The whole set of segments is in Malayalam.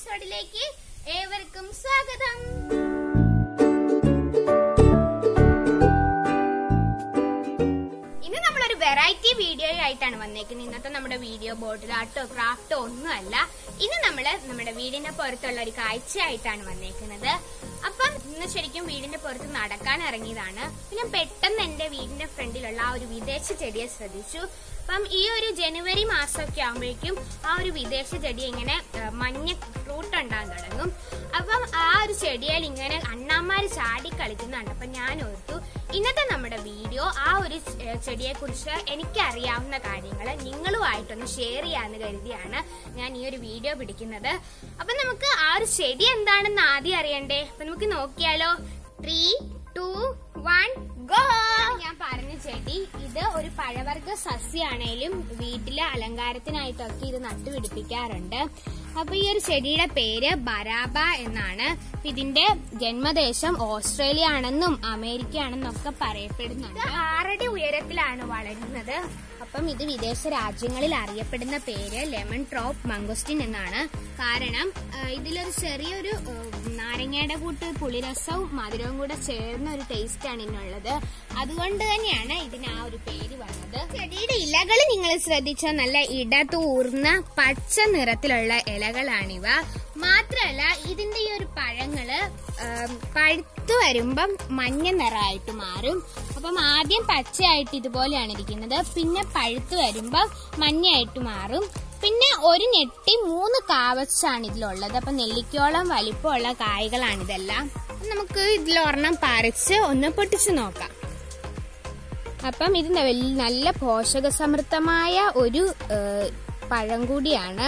എപ്പിസോഡിലേക്ക് ഏവർക്കും സ്വാഗതം ഇന്ന് നമ്മളൊരു വെറൈറ്റി വീഡിയോ ആയിട്ടാണ് വന്നേക്കുന്നത് ഇന്നത്തെ നമ്മുടെ വീഡിയോ ബോർഡിൽ ആർട്ടോ ക്രാഫ്റ്റോ ഒന്നുമല്ല ഇന്ന് നമ്മള് നമ്മുടെ വീടിന്റെ പുറത്തുള്ള ഒരു കാഴ്ചയായിട്ടാണ് വന്നേക്കുന്നത് അപ്പം ഇന്ന് ശരിക്കും വീടിന്റെ പുറത്ത് നടക്കാൻ ഇറങ്ങിയതാണ് പിന്നെ പെട്ടെന്ന് എന്റെ വീടിന്റെ ഫ്രണ്ടിലുള്ള ആ ഒരു വിദേശ ചെടിയെ ശ്രദ്ധിച്ചു അപ്പം ഈ ഒരു ജനുവരി മാസമൊക്കെ ആകുമ്പോഴേക്കും ആ ഒരു വിദേശ ചെടി ഇങ്ങനെ ആ, മഞ്ഞ ഫ്രൂട്ട് ഉണ്ടാകാൻ തുടങ്ങും അപ്പം ആ ഒരു ചെടിയിൽ ഇങ്ങനെ അണ്ണാമാര് ചാടി കളിക്കുന്നുണ്ട് അപ്പൊ ഞാൻ ഓർത്തു ഇന്നത്തെ നമ്മുടെ വീഡിയോ ആ ഒരു ചെടിയെ കുറിച്ച് എനിക്കറിയാവുന്ന കാര്യങ്ങൾ നിങ്ങളുമായിട്ടൊന്ന് ഷെയർ ചെയ്യാന്ന് കരുതിയാണ് ഞാൻ ഈ ഒരു വീഡിയോ പിടിക്കുന്നത് അപ്പൊ നമുക്ക് ആ ഒരു ചെടി എന്താണെന്ന് ആദ്യം അറിയണ്ടേ അപ്പൊ നമുക്ക് നോക്കിയാലോ ത്രീ ടു വൺ ഗോ ഞാൻ പറഞ്ഞ ചെടി ഇത് ഒരു പഴവർഗ സസ്യാണേലും വീട്ടിലെ അലങ്കാരത്തിനായിട്ടൊക്കെ ഇത് നട്ടുപിടിപ്പിക്കാറുണ്ട് അപ്പൊ ഈ ഒരു ചെടിയുടെ പേര് ബരാബ എന്നാണ് അപ്പൊ ഇതിന്റെ ജന്മദേശം ഓസ്ട്രേലിയ ആണെന്നും അമേരിക്ക ആണെന്നും ഒക്കെ പറയപ്പെടുന്നുണ്ട് ഇത് ആറടി ഉയരത്തിലാണ് വളരുന്നത് അപ്പം ഇത് വിദേശ രാജ്യങ്ങളിൽ അറിയപ്പെടുന്ന പേര് ലെമൺ ട്രോപ്പ് മംഗോസ്റ്റിൻ എന്നാണ് കാരണം ആ, ഇതിലൊരു ചെറിയൊരു ആ, നാരങ്ങയുടെ കൂട്ട് പുളിരസവും മധുരവും കൂടെ ചേർന്ന ഒരു ടേസ്റ്റ് ആണ് ഇതിനുള്ളത് അതുകൊണ്ട് തന്നെയാണ് ഇതിന് ആ ഒരു പേര് വന്നത് ചെടിയുടെ ഇലകൾ നിങ്ങൾ ശ്രദ്ധിച്ചാൽ നല്ല ഇടതൂർന്ന പച്ച നിറത്തിലുള്ള ഇലകളാണിവ മാത്രമല്ല ഇതിന്റെ ഈ ഒരു പഴങ്ങള് ആം, പഴുത്തു വരുമ്പം മഞ്ഞ നിറമായിട്ട് മാറും അപ്പം ആദ്യം പച്ചയായിട്ട് ഇതുപോലെയാണ് ഇരിക്കുന്നത് പിന്നെ പഴുത്തു വരുമ്പം മഞ്ഞയായിട്ട് മാറും പിന്നെ ഒരു ഞെട്ടി മൂന്ന് കാവച്ചാണ് ഇതിലുള്ളത് അപ്പൊ നെല്ലിക്കോളം വലിപ്പമുള്ള കായ്കളാണിതെല്ലാം നമുക്ക് ഇതിലൊരെണ്ണം പറിച്ച് ഒന്ന് പൊട്ടിച്ചു നോക്കാം അപ്പം ഇത് ന- നല്ല പോഷക സമൃദ്ധമായ ഒരു ഏഹ്, പഴം കൂടിയാണ്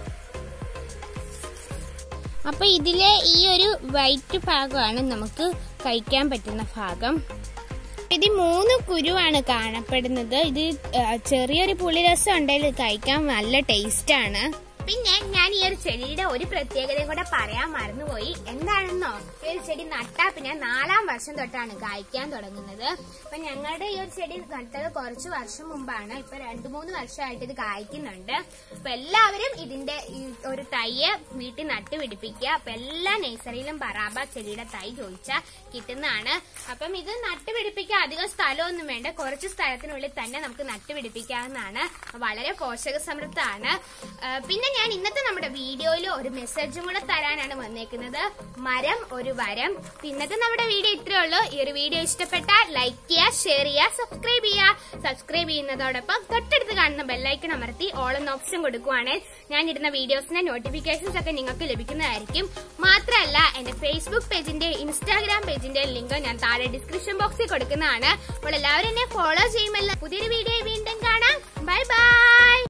അപ്പൊ ഇതിലെ ഈ ഒരു വൈറ്റ് ഭാഗമാണ് നമുക്ക് കഴിക്കാൻ പറ്റുന്ന ഭാഗം ഇത് മൂന്ന് കുരുവാണ് കാണപ്പെടുന്നത് ഇത് ആ, ചെറിയൊരു പുളിരസം ഉണ്ടെങ്കിൽ ഇത് കഴിക്കാൻ നല്ല ടേസ്റ്റ് ആണ് പിന്നെ ഞാൻ ഈ ഒരു ചെടിയുടെ ഒരു പ്രത്യേകതയും കൂടെ പറയാൻ മറന്നുപോയി എന്താണെന്നോ ഈ ഒരു ചെടി നട്ടാ പിന്നെ നാലാം വർഷം തൊട്ടാണ് കായ്ക്കാൻ തുടങ്ങുന്നത് അപ്പൊ ഞങ്ങളുടെ ഈ ഒരു ചെടി നട്ടത് കുറച്ച് വർഷം മുമ്പാണ് ഇപ്പൊ രണ്ടു മൂന്ന് വർഷമായിട്ട് ഇത് കായ്ക്കുന്നുണ്ട് അപ്പൊ എല്ലാവരും ഇതിന്റെ ഈ ഒരു തയ്യ് വീട്ടിൽ നട്ടുപിടിപ്പിക്കുക അപ്പൊ എല്ലാ നഴ്സറിയിലും ബറാബ ചെടിയുടെ തൈ ചോദിച്ചാൽ കിട്ടുന്നതാണ് അപ്പം ഇത് നട്ടുപിടിപ്പിക്കാൻ അധികം സ്ഥലമൊന്നും വേണ്ട കുറച്ച് സ്ഥലത്തിനുള്ളിൽ തന്നെ നമുക്ക് നട്ടുപിടിപ്പിക്കാവുന്നതാണ് വളരെ പോഷക സമൃദ്ധമാണ് ആ, പിന്നെ ഞാൻ ഇന്നത്തെ നമ്മുടെ വീഡിയോയിൽ ഒരു മെസ്സേജും കൂടെ തരാനാണ് വന്നേക്കുന്നത് മരം ഒരു വരം അപ്പൊ ഇന്നത്തെ നമ്മുടെ വീഡിയോ ഇത്രേ ഉള്ളൂ ഈ ഒരു വീഡിയോ ഇഷ്ടപ്പെട്ടാൽ ലൈക്ക് ചെയ്യുക ഷെയർ ചെയ്യുക സബ്സ്ക്രൈബ് ചെയ്യുക സബ്സ്ക്രൈബ് ചെയ്യുന്നതോടൊപ്പം തൊട്ടടുത്ത് കാണുന്ന ബെല്ലൈക്കൺ അമർത്തി ഓൾ എന്ന ഓപ്ഷൻ കൊടുക്കുവാണെങ്കിൽ ഞാൻ ഇടുന്ന വീഡിയോസിന്റെ നോട്ടിഫിക്കേഷൻസ് ഒക്കെ നിങ്ങൾക്ക് ലഭിക്കുന്നതായിരിക്കും മാത്രമല്ല എന്റെ ഫേസ്ബുക്ക് പേജിന്റെ ഇൻസ്റ്റാഗ്രാം പേജിന്റെ ലിങ്ക് ഞാൻ താഴെ ഡിസ്ക്രിപ്ഷൻ ബോക്സിൽ കൊടുക്കുന്നതാണ് അപ്പോൾ എല്ലാവരും എന്നെ ഫോളോ ചെയ്യുമല്ലോ പുതിയൊരു വീഡിയോ വീണ്ടും കാണാം ബൈ ബൈ